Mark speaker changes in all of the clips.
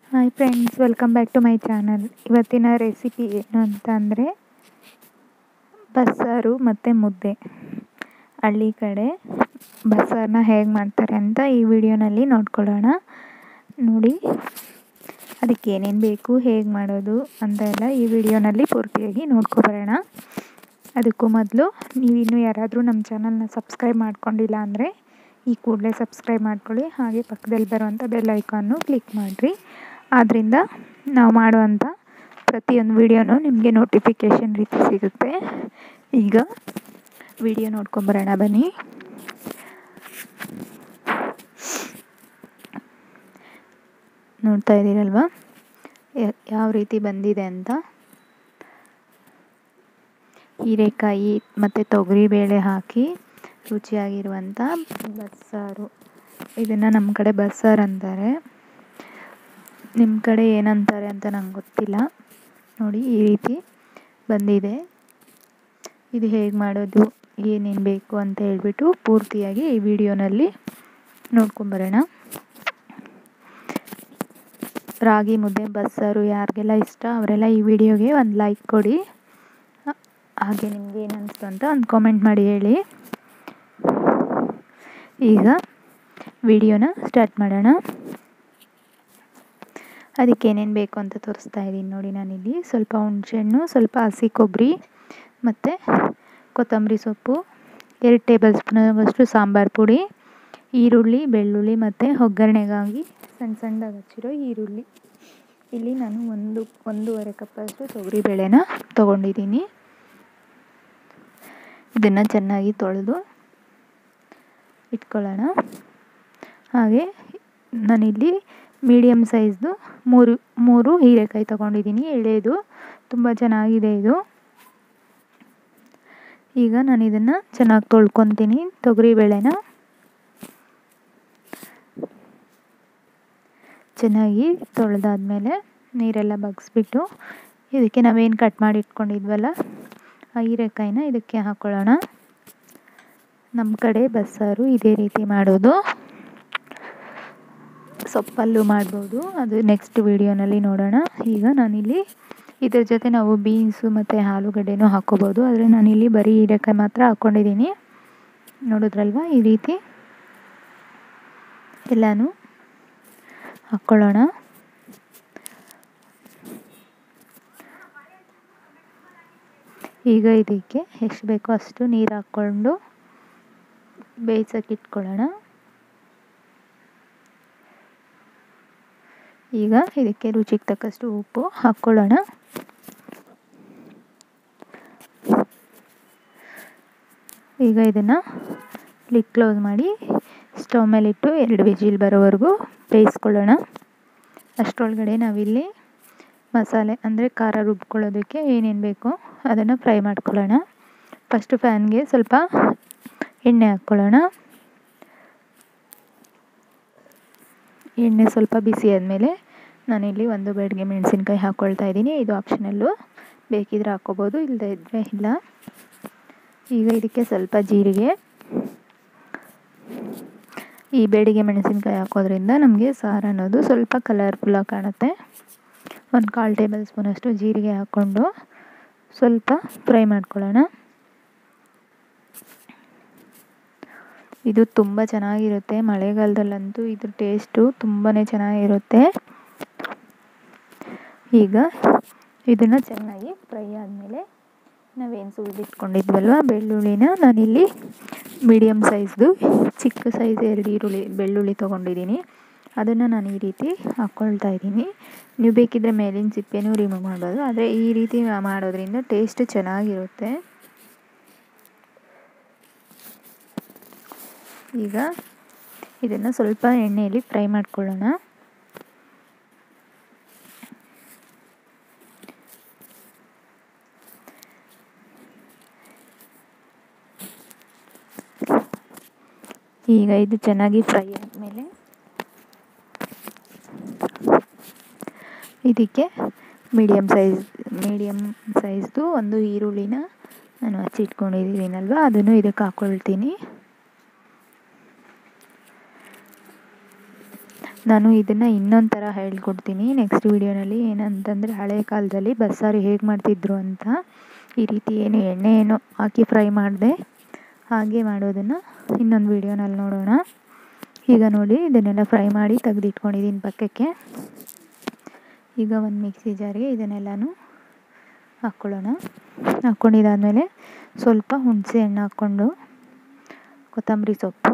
Speaker 1: hi friends welcome back to my channel ಇವತ್ತಿನ recipe ಏನು ಅಂತ ಅಂದರೆ ಬಸ್ಸಾರು ಮತ್ತು ಮುದ್ದೆ ಹಳ್ಳಿ ಕಡೆ ಬಸ್ಸಾರನ್ನ ಹೇಗೆ ಮಾಡ್ತಾರೆ ಅಂತ ಈ ವಿಡಿಯೋನಲ್ಲಿ ನೋಡ್ಕೊಳ್ಳೋಣ ನೋಡಿ ಅದಕ್ಕೆ ಏನೇನು ಬೇಕು ಹೇಗೆ ಮಾಡೋದು ಅಂತ ಎಲ್ಲ ಈ ವಿಡಿಯೋನಲ್ಲಿ ಪೂರ್ತಿಯಾಗಿ ನೋಡ್ಕೊಬರೋಣ ಅದಕ್ಕೂ ಮೊದಲು ನೀವಿನ್ನೂ ಯಾರಾದರೂ ನಮ್ಮ ಚಾನಲ್ನ ಸಬ್ಸ್ಕ್ರೈಬ್ ಮಾಡ್ಕೊಂಡಿಲ್ಲ ಅಂದರೆ ಈ ಕೂಡಲೇ ಸಬ್ಸ್ಕ್ರೈಬ್ ಮಾಡ್ಕೊಳ್ಳಿ ಹಾಗೆ ಪಕ್ಕದಲ್ಲಿ ಬರುವಂಥ ಬೆಲ್ ಐಕಾನ್ನು ಕ್ಲಿಕ್ ಮಾಡಿರಿ ಆದ್ದರಿಂದ ನಾವು ಮಾಡುವಂಥ ಪ್ರತಿಯೊಂದು ವಿಡಿಯೋನೂ ನಿಮಗೆ ನೋಟಿಫಿಕೇಷನ್ ರೀತಿ ಸಿಗುತ್ತೆ ಈಗ ವಿಡಿಯೋ ನೋಡ್ಕೊಂಬರೋಣ ಬನ್ನಿ ನೋಡ್ತಾ ಇದ್ದೀರಲ್ವ ಯಾವ ರೀತಿ ಬಂದಿದೆ ಅಂತ ಹೀರೆಕಾಯಿ ಮತ್ತು ತೊಗರಿಬೇಳೆ ಹಾಕಿ ರುಚಿಯಾಗಿರುವಂಥ ಬಸ್ಸಾರು ಇದನ್ನು ನಮ್ಮ ಕಡೆ ಬಸ್ಸಾರು ಅಂತಾರೆ ನಿಮ್ಮ ಕಡೆ ಏನಂತಾರೆ ಅಂತ ನಂಗೆ ಗೊತ್ತಿಲ್ಲ ನೋಡಿ ಈ ರೀತಿ ಬಂದಿದೆ ಇದು ಹೇಗೆ ಮಾಡೋದು ಏನೇನು ಬೇಕು ಅಂತ ಹೇಳ್ಬಿಟ್ಟು ಪೂರ್ತಿಯಾಗಿ ಈ ವಿಡಿಯೋನಲ್ಲಿ ನೋಡ್ಕೊಂಬರೋಣ ರಾಗಿ ಮುದ್ದೆ ಬಸ್ಸಾರು ಯಾರಿಗೆಲ್ಲ ಇಷ್ಟ ಅವರೆಲ್ಲ ಈ ವಿಡಿಯೋಗೆ ಒಂದು ಲೈಕ್ ಕೊಡಿ ಹಾಗೆ ನಿಮ್ಗೆ ಏನು ಅನಿಸ್ತು ಅಂತ ಒಂದು ಕಾಮೆಂಟ್ ಮಾಡಿ ಹೇಳಿ ಈಗ ವಿಡಿಯೋನ ಸ್ಟಾರ್ಟ್ ಮಾಡೋಣ ಅದಕ್ಕೆ ಏನೇನು ಬೇಕು ಅಂತ ತೋರಿಸ್ತಾ ಇದ್ದೀನಿ ನೋಡಿ ನಾನಿಲ್ಲಿ ಸ್ವಲ್ಪ ಹುಣಸೆಹಣ್ಣು ಸ್ವಲ್ಪ ಹಸಿ ಕೊಬ್ಬರಿ ಮತ್ತು ಕೊತ್ತಂಬರಿ ಸೊಪ್ಪು ಎರಡು ಟೇಬಲ್ ಸ್ಪೂನಷ್ಟು ಸಾಂಬಾರು ಪುಡಿ ಈರುಳ್ಳಿ ಬೆಳ್ಳುಳ್ಳಿ ಮತ್ತು ಒಗ್ಗರಣೆಗಾಗಿ ಸಣ್ಣ ಸಣ್ಣದಾಗಿ ಹಚ್ಚಿರೋ ಈರುಳ್ಳಿ ಇಲ್ಲಿ ನಾನು ಒಂದು ಒಂದೂವರೆ ಕಪ್ಪಷ್ಟು ತೊಗರಿಬೇಳೆನ ತೊಗೊಂಡಿದ್ದೀನಿ ಇದನ್ನು ಚೆನ್ನಾಗಿ ತೊಳೆದು ಇಟ್ಕೊಳ್ಳೋಣ ಹಾಗೆ ನಾನಿಲ್ಲಿ ಮೀಡಿಯಮ್ ಸೈಜ್ದು ಮೂರು ಮೂರು ಹೀರೆಕಾಯಿ ತೊಗೊಂಡಿದ್ದೀನಿ ಎಳೆದು ತುಂಬ ಚೆನ್ನಾಗಿದೆ ಇದು ಈಗ ನಾನು ಇದನ್ನು ಚೆನ್ನಾಗಿ ತೊಳ್ಕೊತೀನಿ ತೊಗರಿಬೇಳೆನ ಚೆನ್ನಾಗಿ ತೊಳೆದಾದ್ಮೇಲೆ ನೀರೆಲ್ಲ ಬಗ್ಸ್ಬಿಟ್ಟು ಇದಕ್ಕೆ ನಾವೇನು ಕಟ್ ಮಾಡಿ ಇಟ್ಕೊಂಡಿದ್ವಲ್ಲ ಆ ಹೀರೆಕಾಯಿನ ಇದಕ್ಕೆ ಹಾಕ್ಕೊಳ್ಳೋಣ ನಮ್ಮ ಕಡೆ ಬಸ್ಸಾರು ಇದೇ ರೀತಿ ಮಾಡೋದು ಸೊಪ್ಪಲ್ಲೂ ಮಾಡ್ಬೋದು ಅದು ನೆಕ್ಸ್ಟ್ ವಿಡಿಯೋನಲ್ಲಿ ನೋಡೋಣ ಈಗ ನಾನಿಲ್ಲಿ ಇದ್ರ ಜೊತೆ ನಾವು ಬೀನ್ಸು ಮತ್ತು ಆಲೂಗಡ್ಡೆನೂ ಹಾಕ್ಕೋಬೋದು ಆದರೆ ನಾನಿಲ್ಲಿ ಬರೀ ಹೀರೆಕಾಯಿ ಮಾತ್ರ ಹಾಕ್ಕೊಂಡಿದ್ದೀನಿ ನೋಡಿದ್ರಲ್ವ ಈ ರೀತಿ ಎಲ್ಲನೂ ಹಾಕ್ಕೊಳ್ಳೋಣ ಈಗ ಇದಕ್ಕೆ ಎಷ್ಟು ಬೇಕೋ ಅಷ್ಟು ನೀರು ಹಾಕ್ಕೊಂಡು ಬೇಯಿಸೋಕೆ ಇಟ್ಕೊಳ್ಳೋಣ ಈಗ ಇದಕ್ಕೆ ರುಚಿಗೆ ತಕ್ಕಷ್ಟು ಉಪ್ಪು ಹಾಕ್ಕೊಳ್ಳೋಣ ಈಗ ಇದನ್ನು ಲಿಡ್ ಕ್ಲೋಸ್ ಮಾಡಿ ಸ್ಟವ್ ಮೇಲಿಟ್ಟು ಎರಡು ವಿಜಿಲ್ ಬರೋವರೆಗೂ ಬೇಯಿಸ್ಕೊಳ್ಳೋಣ ಅಷ್ಟರೊಳಗಡೆ ನಾವಿಲ್ಲಿ ಮಸಾಲೆ ಅಂದರೆ ಖಾರ ರುಬ್ಕೊಳ್ಳೋದಕ್ಕೆ ಏನೇನು ಬೇಕೋ ಅದನ್ನು ಫ್ರೈ ಮಾಡ್ಕೊಳ್ಳೋಣ ಫಸ್ಟು ಫ್ಯಾನ್ಗೆ ಸ್ವಲ್ಪ ಎಣ್ಣೆ ಹಾಕ್ಕೊಳ್ಳೋಣ ಎಣ್ಣೆ ಸ್ವಲ್ಪ ಬಿಸಿ ಆದಮೇಲೆ ನಾನಿಲ್ಲಿ ಒಂದು ಬೆಡ್ಗೆ ಮೆಣಸಿನ್ಕಾಯಿ ಹಾಕ್ಕೊಳ್ತಾ ಇದ್ದೀನಿ ಇದು ಆಪ್ಷನಲ್ಲು ಬೇಕಿದ್ರೆ ಹಾಕ್ಕೋಬೋದು ಇಲ್ಲದೆ ಇದ್ದರೆ ಇಲ್ಲ ಈಗ ಇದಕ್ಕೆ ಸ್ವಲ್ಪ ಜೀರಿಗೆ ಈ ಬೇಡಿಗೆ ಮೆಣಸಿನ್ಕಾಯಿ ಹಾಕೋದ್ರಿಂದ ನಮಗೆ ಸಾರು ಅನ್ನೋದು ಸ್ವಲ್ಪ ಕಲರ್ಫುಲ್ಲಾಗಿ ಕಾಣುತ್ತೆ ಒಂದು ಕಾಲು ಟೇಬಲ್ ಸ್ಪೂನಷ್ಟು ಜೀರಿಗೆ ಹಾಕ್ಕೊಂಡು ಸ್ವಲ್ಪ ಫ್ರೈ ಮಾಡ್ಕೊಳ್ಳೋಣ ಇದು ತುಂಬ ಚೆನ್ನಾಗಿರುತ್ತೆ ಮಳೆಗಾಲದಲ್ಲಂತೂ ಇದ್ರ ಟೇಸ್ಟು ತುಂಬಾ ಚೆನ್ನಾಗಿರುತ್ತೆ ಈಗ ಇದನ್ನು ಚೆನ್ನಾಗಿ ಫ್ರೈ ಆದಮೇಲೆ ನಾವೇನು ಸುಲಿದಿಟ್ಕೊಂಡಿದ್ವಲ್ವ ಬೆಳ್ಳುಳ್ಳಿನ ನಾನಿಲ್ಲಿ ಮೀಡಿಯಮ್ ಸೈಜ್ದು ಚಿಕ್ಕ ಸೈಜ್ ಎರಡು ಈರುಳ್ಳಿ ಬೆಳ್ಳುಳ್ಳಿ ತೊಗೊಂಡಿದ್ದೀನಿ ಅದನ್ನು ನಾನು ಈ ರೀತಿ ಹಾಕ್ಕೊಳ್ತಾ ಇದ್ದೀನಿ ನೀವು ಬೇಕಿದ್ದರೆ ಮೇಲಿನ ಸಿಪ್ಪೆನೂ ರಿಮೂವ್ ಮಾಡ್ಬೋದು ಆದರೆ ಈ ರೀತಿ ಮಾಡೋದ್ರಿಂದ ಟೇಸ್ಟ್ ಚೆನ್ನಾಗಿರುತ್ತೆ ಈಗ ಇದನ್ನು ಸ್ವಲ್ಪ ಎಣ್ಣೆಯಲ್ಲಿ ಫ್ರೈ ಮಾಡ್ಕೊಳ್ಳೋಣ ಈಗ ಇದು ಚೆನ್ನಾಗಿ ಫ್ರೈ ಆದಮೇಲೆ ಇದಕ್ಕೆ ಮೀಡಿಯಮ್ ಸೈಜ್ ಮೀಡಿಯಮ್ ಸೈಜ್ದು ಒಂದು ಈರುಳ್ಳಿನ ನಾನು ಹಚ್ಚಿಟ್ಕೊಂಡಿದ್ದೀನಲ್ವ ಅದನ್ನು ಇದಕ್ಕೆ ಹಾಕ್ಕೊಳ್ತೀನಿ ನಾನು ಇದನ್ನು ಇನ್ನೊಂದು ಥರ ಹೇಳ್ಕೊಡ್ತೀನಿ ನೆಕ್ಸ್ಟ್ ವೀಡಿಯೋನಲ್ಲಿ ಏನಂತಂದರೆ ಹಳೆ ಕಾಲದಲ್ಲಿ ಬಸ್ಸಾರು ಹೇಗೆ ಮಾಡ್ತಿದ್ರು ಅಂತ ಈ ರೀತಿ ಏನು ಎಣ್ಣೆ ಏನು ಹಾಕಿ ಫ್ರೈ ಮಾಡಿದೆ ಹಾಗೆ ಮಾಡೋದನ್ನು ಇನ್ನೊಂದು ವೀಡಿಯೋನಲ್ಲಿ ನೋಡೋಣ ಈಗ ನೋಡಿ ಇದನ್ನೆಲ್ಲ ಫ್ರೈ ಮಾಡಿ ತೆಗೆದಿಟ್ಕೊಂಡಿದ್ದೀನಿ ಪಕ್ಕಕ್ಕೆ ಈಗ ಒಂದು ಮಿಕ್ಸಿ ಜಾರಿಗೆ ಇದನ್ನೆಲ್ಲನೂ ಹಾಕ್ಕೊಳ್ಳೋಣ ಹಾಕ್ಕೊಂಡಿದ್ದಾದಮೇಲೆ ಸ್ವಲ್ಪ ಹುಣಸೆ ಹಣ್ಣು ಹಾಕ್ಕೊಂಡು ಕೊತ್ತಂಬರಿ ಸೊಪ್ಪು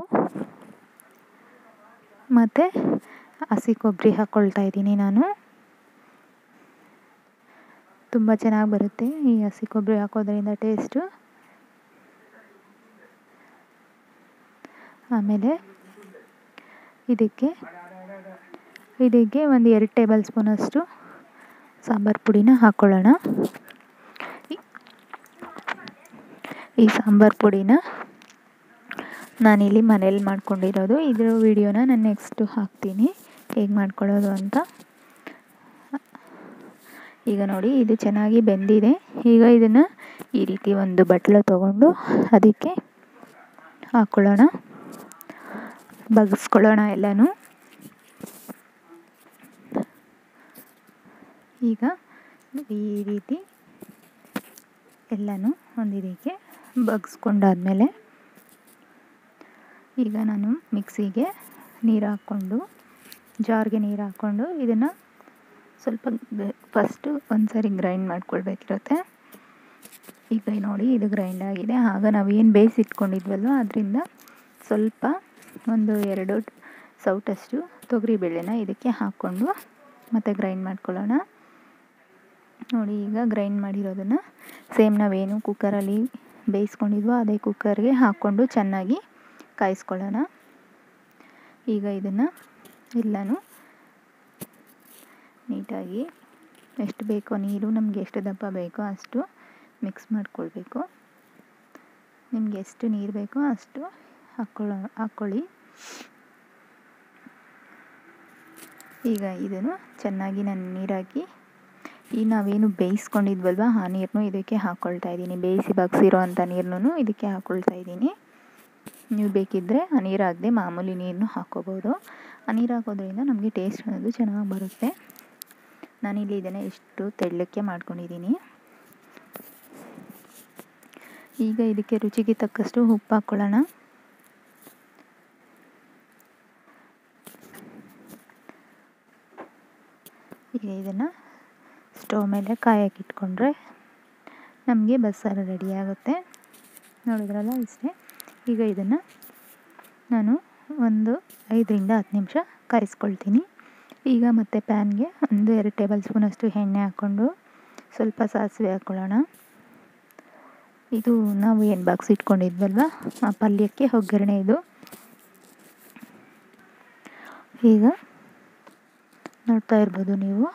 Speaker 1: ಮತ್ತು ಹಸಿ ಕೊಬ್ಬರಿ ಹಾಕ್ಕೊಳ್ತಾ ಇದ್ದೀನಿ ನಾನು ತುಂಬ ಚೆನ್ನಾಗಿ ಬರುತ್ತೆ ಈ ಹಸಿ ಕೊಬ್ಬರಿ ಹಾಕೋದ್ರಿಂದ ಟೇಸ್ಟು ಆಮೇಲೆ ಇದಕ್ಕೆ ಇದಕ್ಕೆ ಒಂದು ಎರಡು ಟೇಬಲ್ ಸ್ಪೂನಷ್ಟು ಸಾಂಬಾರು ಪುಡಿನ ಹಾಕ್ಕೊಳ್ಳೋಣ ಈ ಸಾಂಬಾರು ಪುಡಿನ ನಾನಿಲ್ಲಿ ಮನೇಲಿ ಮಾಡ್ಕೊಂಡಿರೋದು ಇದ್ರ ವಿಡಿಯೋನ ನಾನು ನೆಕ್ಸ್ಟು ಹಾಕ್ತೀನಿ ಹೇಗೆ ಮಾಡ್ಕೊಳ್ಳೋದು ಅಂತ ಈಗ ನೋಡಿ ಇದು ಚೆನ್ನಾಗಿ ಬೆಂದಿದೆ ಈಗ ಇದನ್ನು ಈ ರೀತಿ ಒಂದು ಬಟ್ಲು ತೊಗೊಂಡು ಅದಕ್ಕೆ ಹಾಕ್ಕೊಳ್ಳೋಣ ಬಗ್ಸ್ಕೊಳ್ಳೋಣ ಎಲ್ಲನೂ ಈಗ ಈ ರೀತಿ ಎಲ್ಲನೂ ಒಂದಿದಕ್ಕೆ ಬಗ್ಸ್ಕೊಂಡಾದಮೇಲೆ ಈಗ ನಾನು ಮಿಕ್ಸಿಗೆ ನೀರು ಹಾಕ್ಕೊಂಡು ಜಾರ್ಗೆ ನೀರು ಹಾಕ್ಕೊಂಡು ಇದನ್ನು ಸ್ವಲ್ಪ ಫಸ್ಟು ಒಂದು ಸರಿ ಗ್ರೈಂಡ್ ಮಾಡ್ಕೊಳ್ಬೇಕಿರುತ್ತೆ ಈಗ ನೋಡಿ ಇದು ಗ್ರೈಂಡ್ ಆಗಿದೆ ಆಗ ನಾವು ಏನು ಬೇಯಿಸಿಟ್ಕೊಂಡಿದ್ವಲ್ವ ಅದರಿಂದ ಸ್ವಲ್ಪ ಒಂದು ಎರಡು ಸೌಟಷ್ಟು ತೊಗರಿಬೇಳೆನ ಇದಕ್ಕೆ ಹಾಕ್ಕೊಂಡು ಮತ್ತು ಗ್ರೈಂಡ್ ಮಾಡ್ಕೊಳ್ಳೋಣ ನೋಡಿ ಈಗ ಗ್ರೈಂಡ್ ಮಾಡಿರೋದನ್ನು ಸೇಮ್ ನಾವೇನು ಕುಕ್ಕರಲ್ಲಿ ಬೇಯಿಸ್ಕೊಂಡಿದ್ವೋ ಅದೇ ಕುಕ್ಕರ್ಗೆ ಹಾಕ್ಕೊಂಡು ಚೆನ್ನಾಗಿ ಕಾಯಿಸ್ಕೊಳ್ಳೋಣ ಈಗ ಇದನ್ನು ಎಲ್ಲನೂ ನೀಟಾಗಿ ಎಷ್ಟು ಬೇಕೋ ನೀರು ನಮಗೆ ಎಷ್ಟು ದಪ್ಪ ಬೇಕೋ ಅಷ್ಟು ಮಿಕ್ಸ್ ಮಾಡ್ಕೊಳ್ಬೇಕು ನಿಮಗೆ ಎಷ್ಟು ನೀರು ಬೇಕೋ ಅಷ್ಟು ಹಾಕ್ಕೊಳ್ಳೋ ಹಾಕ್ಕೊಳ್ಳಿ ಈಗ ಇದನ್ನು ಚೆನ್ನಾಗಿ ನಾನು ನೀರಾಕಿ ಈ ನಾವೇನು ಬೇಯಿಸ್ಕೊಂಡಿದ್ವಲ್ವ ಆ ನೀರನ್ನು ಇದಕ್ಕೆ ಹಾಕ್ಕೊಳ್ತಾ ಇದ್ದೀನಿ ಬೇಯಿಸಿ ಬಗ್ಸಿರೋ ಅಂಥ ನೀರನ್ನು ಇದಕ್ಕೆ ಹಾಕ್ಕೊಳ್ತಾ ಇದ್ದೀನಿ ನೀವು ಬೇಕಿದ್ದರೆ ಆ ನೀರು ಹಾಕದೆ ಮಾಮೂಲಿ ನೀರನ್ನು ಹಾಕ್ಕೋಬೋದು ಆ ನೀರು ಹಾಕೋದ್ರಿಂದ ನಮಗೆ ಟೇಸ್ಟ್ ಅನ್ನೋದು ಚೆನ್ನಾಗಿ ಬರುತ್ತೆ ನಾನಿಲ್ಲಿ ಇದನ್ನು ಎಷ್ಟು ತೆಳ್ಳಕ್ಕೆ ಮಾಡ್ಕೊಂಡಿದ್ದೀನಿ ಈಗ ಇದಕ್ಕೆ ರುಚಿಗೆ ತಕ್ಕಷ್ಟು ಉಪ್ಪು ಹಾಕ್ಕೊಳ್ಳೋಣ ಈಗ ಇದನ್ನು ಸ್ಟವ್ ಮೇಲೆ ಕಾಯಕ್ಕೆ ಇಟ್ಕೊಂಡ್ರೆ ನಮಗೆ ಬಸ್ಸಾರು ರೆಡಿ ಆಗುತ್ತೆ ನೋಡಿದ್ರಲ್ಲ ಇಷ್ಟೇ ಈಗ ಇದನ್ನು ನಾನು ಒಂದು ಐದರಿಂದ ಹತ್ತು ನಿಮಿಷ ಕಾಯಿಸ್ಕೊಳ್ತೀನಿ ಈಗ ಮತ್ತೆ ಪ್ಯಾನ್ಗೆ ಒಂದು ಎರಡು ಟೇಬಲ್ ಸ್ಪೂನಷ್ಟು ಎಣ್ಣೆ ಹಾಕ್ಕೊಂಡು ಸ್ವಲ್ಪ ಸಾಸಿವೆ ಹಾಕ್ಕೊಳ್ಳೋಣ ಇದು ನಾವು ಏನು ಬಾಕ್ಸ್ ಇಟ್ಕೊಂಡಿದ್ವಲ್ವ ಆ ಪಲ್ಯಕ್ಕೆ ಒಗ್ಗರಣೆ ಇದು ಈಗ ನೋಡ್ತಾ ಇರ್ಬೋದು ನೀವು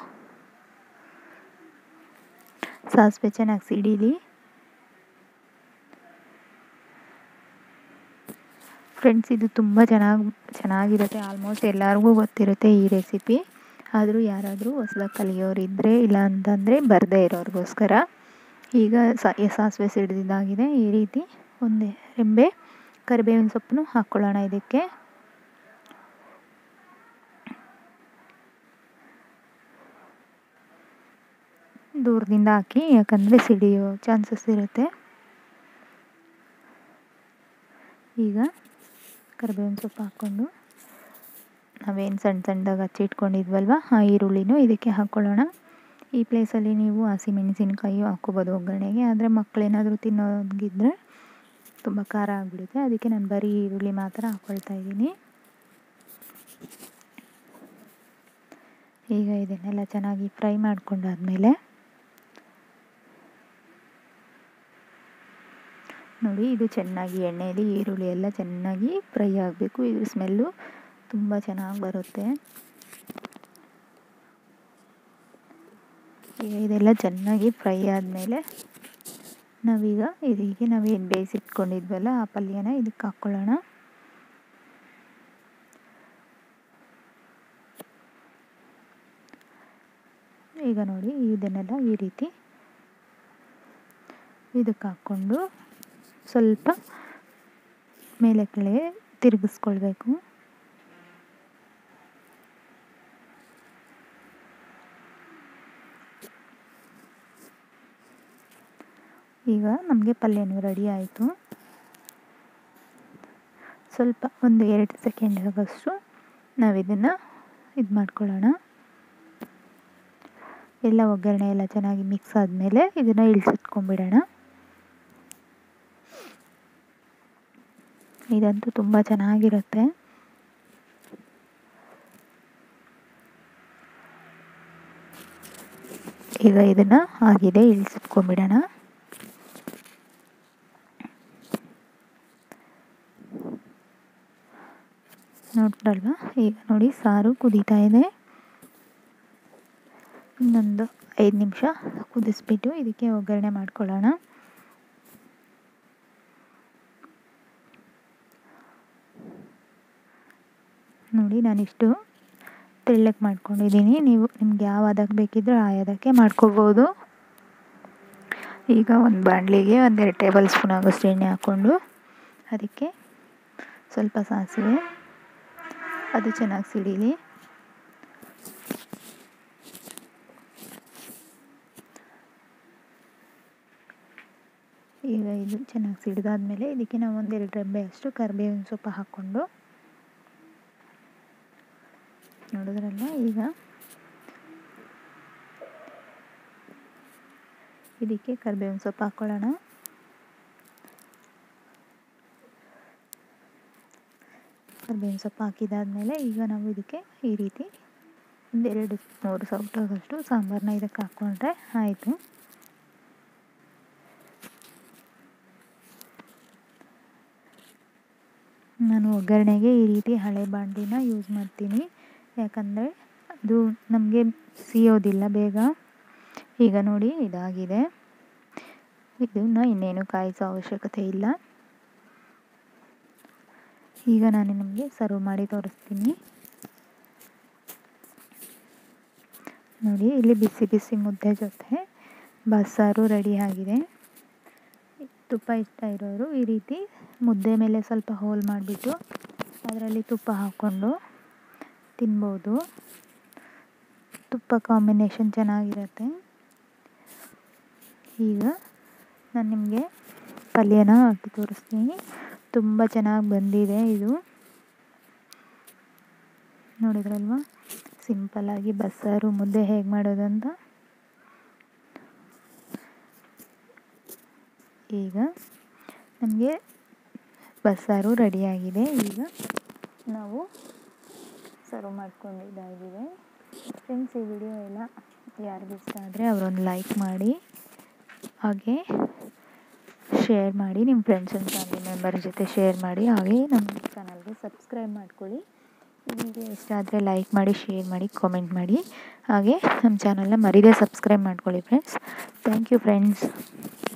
Speaker 1: ಸಾಸಿವೆ ಚೆನ್ನಾಗಿ ಸಿಡೀಲಿ ಫ್ರೆಂಡ್ಸ್ ಇದು ತುಂಬ ಚೆನ್ನಾಗಿ ಚೆನ್ನಾಗಿರುತ್ತೆ ಆಲ್ಮೋಸ್ಟ್ ಎಲ್ಲರಿಗೂ ಗೊತ್ತಿರುತ್ತೆ ಈ ರೆಸಿಪಿ ಆದರೂ ಯಾರಾದರೂ ಹೊಸ್ದಾಗಿ ಕಲಿಯೋರಿದ್ದರೆ ಇಲ್ಲ ಅಂತಂದರೆ ಬರದೇ ಇರೋರಿಗೋಸ್ಕರ ಈಗ ಸಾಸಿವೆ ಸಿಡಿದಾಗಿದೆ ಈ ರೀತಿ ಒಂದು ರೆಂಬೆ ಕರಿಬೇವಿನ ಸೊಪ್ಪನ್ನು ಹಾಕ್ಕೊಳ್ಳೋಣ ಇದಕ್ಕೆ ದೂರದಿಂದ ಹಾಕಿ ಯಾಕಂದರೆ ಸಿಡಿಯೋ ಚಾನ್ಸಸ್ ಇರುತ್ತೆ ಈಗ ಕರಿಬೇವಿನ ಸೊಪ್ಪು ಹಾಕ್ಕೊಂಡು ನಾವೇನು ಸಣ್ಣ ಸಣ್ಣದಾಗಿ ಹಚ್ಚಿಟ್ಕೊಂಡಿದ್ವಲ್ವ ಆ ಈರುಳ್ಳಿನೂ ಇದಕ್ಕೆ ಹಾಕ್ಕೊಳ್ಳೋಣ ಈ ಪ್ಲೇಸಲ್ಲಿ ನೀವು ಹಸಿಮೆಣಸಿನ್ಕಾಯಿ ಹಾಕ್ಕೋಬೋದು ಒಗ್ಗರಣೆಗೆ ಆದರೆ ಮಕ್ಕಳೇನಾದರೂ ತಿನ್ನೋಗಿದ್ರೆ ತುಂಬ ಖಾರ ಆಗಿಬಿಡುತ್ತೆ ಅದಕ್ಕೆ ನಾನು ಬರೀ ಈರುಳ್ಳಿ ಮಾತ್ರ ಹಾಕ್ಕೊಳ್ತಾ ಇದ್ದೀನಿ ಈಗ ಇದನ್ನೆಲ್ಲ ಚೆನ್ನಾಗಿ ಫ್ರೈ ಮಾಡ್ಕೊಂಡಾದ್ಮೇಲೆ ನೋಡಿ ಇದು ಚೆನ್ನಾಗಿ ಎಣ್ಣೆಯಲ್ಲಿ ಈರುಳ್ಳಿ ಎಲ್ಲ ಚೆನ್ನಾಗಿ ಫ್ರೈ ಆಗಬೇಕು ಇದ್ರ ಸ್ಮೆಲ್ಲು ತುಂಬ ಚೆನ್ನಾಗಿ ಬರುತ್ತೆ ಈಗ ಇದೆಲ್ಲ ಚೆನ್ನಾಗಿ ಫ್ರೈ ಆದಮೇಲೆ ನಾವೀಗ ಇದೀಗ ನಾವೇನು ಬೇಯಿಸಿಟ್ಕೊಂಡಿದ್ವಲ್ಲ ಆ ಪಲ್ಯನ ಇದಕ್ಕೆ ಹಾಕ್ಕೊಳ್ಳೋಣ ಈಗ ನೋಡಿ ಇದನ್ನೆಲ್ಲ ಈ ರೀತಿ ಇದಕ್ಕೆ ಹಾಕ್ಕೊಂಡು ಸ್ವಲ್ಪ ಮೇಲೆ ಕೆಳಗೆ ತಿರುಗಿಸ್ಕೊಳ್ಬೇಕು ಈಗ ನಮಗೆ ಪಲ್ಯನೂ ರೆಡಿ ಆಯಿತು ಸ್ವಲ್ಪ ಒಂದು ಎರಡು ಸೆಕೆಂಡ್ ಆಗೋಷ್ಟು ನಾವು ಇದನ್ನು ಇದು ಮಾಡ್ಕೊಳ್ಳೋಣ ಎಲ್ಲ ಒಗ್ಗರಣೆ ಎಲ್ಲ ಚೆನ್ನಾಗಿ ಮಿಕ್ಸ್ ಆದಮೇಲೆ ಇದನ್ನು ಇಳಿಸಿಟ್ಕೊಂಡ್ಬಿಡೋಣ ಇದಂತೂ ತುಂಬ ಚೆನ್ನಾಗಿರುತ್ತೆ ಈಗ ಇದನ್ನು ಆಗಿದೆ ಇಳಿಸಿಟ್ಕೊಂಡ್ಬಿಡೋಣ ನೋಡ್ರಲ್ವಾ ಈಗ ನೋಡಿ ಸಾರು ಕುದೀತಾ ಇದೆ ಇನ್ನೊಂದು ಐದು ನಿಮಿಷ ಕುದಿಸ್ಬಿಟ್ಟು ಇದಕ್ಕೆ ಒಗ್ಗರಣೆ ಮಾಡ್ಕೊಳ್ಳೋಣ ನೋಡಿ ನಾನಿಷ್ಟು ತೆಳ್ಳಗೆ ಮಾಡ್ಕೊಂಡಿದ್ದೀನಿ ನೀವು ನಿಮ್ಗೆ ಯಾವ ಹದಕ್ಕೆ ಬೇಕಿದ್ರೂ ಆ ಹದಕ್ಕೆ ಮಾಡ್ಕೋಬೋದು ಈಗ ಒಂದು ಬಾಣಲಿಗೆ ಒಂದೆರಡು ಟೇಬಲ್ ಸ್ಪೂನ್ ಆಗೋಷ್ಟು ಎಣ್ಣೆ ಹಾಕ್ಕೊಂಡು ಅದಕ್ಕೆ ಸ್ವಲ್ಪ ಸಾಸಿವೆ ಅದು ಚೆನ್ನಾಗಿ ಸಿಡೀಲಿ ಈಗ ಇದು ಚೆನ್ನಾಗಿ ಸಿಡಿದಾದ್ಮೇಲೆ ಇದಕ್ಕೆ ನಾವು ಒಂದೆರಡು ರೆಬ್ಬೆ ಅಷ್ಟು ಕರಿಬೇವಿನ ಸೊಪ್ಪು ಹಾಕ್ಕೊಂಡು ನೋಡಿದ್ರಲ್ಲ ಈಗ ಇದಕ್ಕೆ ಕರಿಬೇವಿನ ಸೊಪ್ಪು ಹಾಕ್ಕೊಳ್ಳೋಣ ಕರಿಬೇವಿನ ಸೊಪ್ಪು ಹಾಕಿದಾದ್ಮೇಲೆ ಈಗ ನಾವು ಇದಕ್ಕೆ ಈ ರೀತಿ ಒಂದೆರಡು ಮೂರು ಸೌಟಾಗಷ್ಟು ಸಾಂಬಾರನ್ನ ಇದಕ್ಕೆ ಹಾಕ್ಕೊಂಡ್ರೆ ಆಯಿತು ನಾನು ಒಗ್ಗರಣೆಗೆ ಈ ರೀತಿ ಹಳೆ ಬಾಂಡಿನ ಯೂಸ್ ಮಾಡ್ತೀನಿ ಯಾಕಂದರೆ ಅದು ನಮಗೆ ಸಿಯೋದಿಲ್ಲ ಬೇಗ ಈಗ ನೋಡಿ ಇದಾಗಿದೆ ಇದನ್ನು ಇನ್ನೇನು ಕಾಯಿಸೋ ಅವಶ್ಯಕತೆ ಇಲ್ಲ ಈಗ ನಾನು ನಿಮಗೆ ಸರ್ವ್ ಮಾಡಿ ತೋರಿಸ್ತೀನಿ ನೋಡಿ ಇಲ್ಲಿ ಬಿಸಿ ಬಿಸಿ ಮುದ್ದೆ ಜೊತೆ ಬಸ್ಸಾರು ರೆಡಿ ಆಗಿದೆ ತುಪ್ಪ ಇಷ್ಟ ಇರೋರು ಈ ರೀತಿ ಮುದ್ದೆ ಮೇಲೆ ಸ್ವಲ್ಪ ಹೋಲ್ ಮಾಡಿಬಿಟ್ಟು ಅದರಲ್ಲಿ ತುಪ್ಪ ಹಾಕ್ಕೊಂಡು ತಿನ್ಬೋದು ತುಪ್ಪ ಕಾಂಬಿನೇಷನ್ ಚೆನ್ನಾಗಿರುತ್ತೆ ಈಗ ನಾನು ನಿಮಗೆ ಪಲ್ಯನ ಹಾಕಿ ತೋರಿಸ್ತೀನಿ ತುಂಬ ಚೆನ್ನಾಗಿ ಬಂದಿದೆ ಇದು ನೋಡಿದ್ರಲ್ವ ಸಿಂಪಲ್ಲಾಗಿ ಬಸ್ಸಾರು ಮುದ್ದೆ ಹೇಗೆ ಮಾಡೋದಂತ ಈಗ ನಮಗೆ ಬಸ್ಸಾರು ರೆಡಿಯಾಗಿದೆ ಈಗ ನಾವು ಸರ್ವ್ ಮಾಡ್ಕೊಂಡಿದ್ದಾಗಿದೆ ಫ್ರೆಂಡ್ಸ್ ಈ ವಿಡಿಯೋ ಎಲ್ಲ ಯಾರಿಗೂ ಇಷ್ಟ ಆದರೆ ಅವರೊಂದು ಲೈಕ್ ಮಾಡಿ ಹಾಗೆ ಶೇರ್ ಮಾಡಿ ನಿಮ್ಮ ಫ್ರೆಂಡ್ಸ್ ಆ್ಯಂಡ್ ಫ್ಯಾಮಿಲಿ ಮೆಂಬರ್ ಜೊತೆ ಶೇರ್ ಮಾಡಿ ಹಾಗೆ ನಮ್ಮ ಚಾನಲ್ಗೆ ಸಬ್ಸ್ಕ್ರೈಬ್ ಮಾಡ್ಕೊಳ್ಳಿ ಈ ವಿಡಿಯೋ ಇಷ್ಟ ಆದರೆ ಲೈಕ್ ಮಾಡಿ ಶೇರ್ ಮಾಡಿ ಕಾಮೆಂಟ್ ಮಾಡಿ ಹಾಗೆ ನಮ್ಮ ಚಾನಲ್ನ ಮರೀದೇ ಸಬ್ಸ್ಕ್ರೈಬ್ ಮಾಡ್ಕೊಳ್ಳಿ ಫ್ರೆಂಡ್ಸ್ ಥ್ಯಾಂಕ್ ಯು ಫ್ರೆಂಡ್ಸ್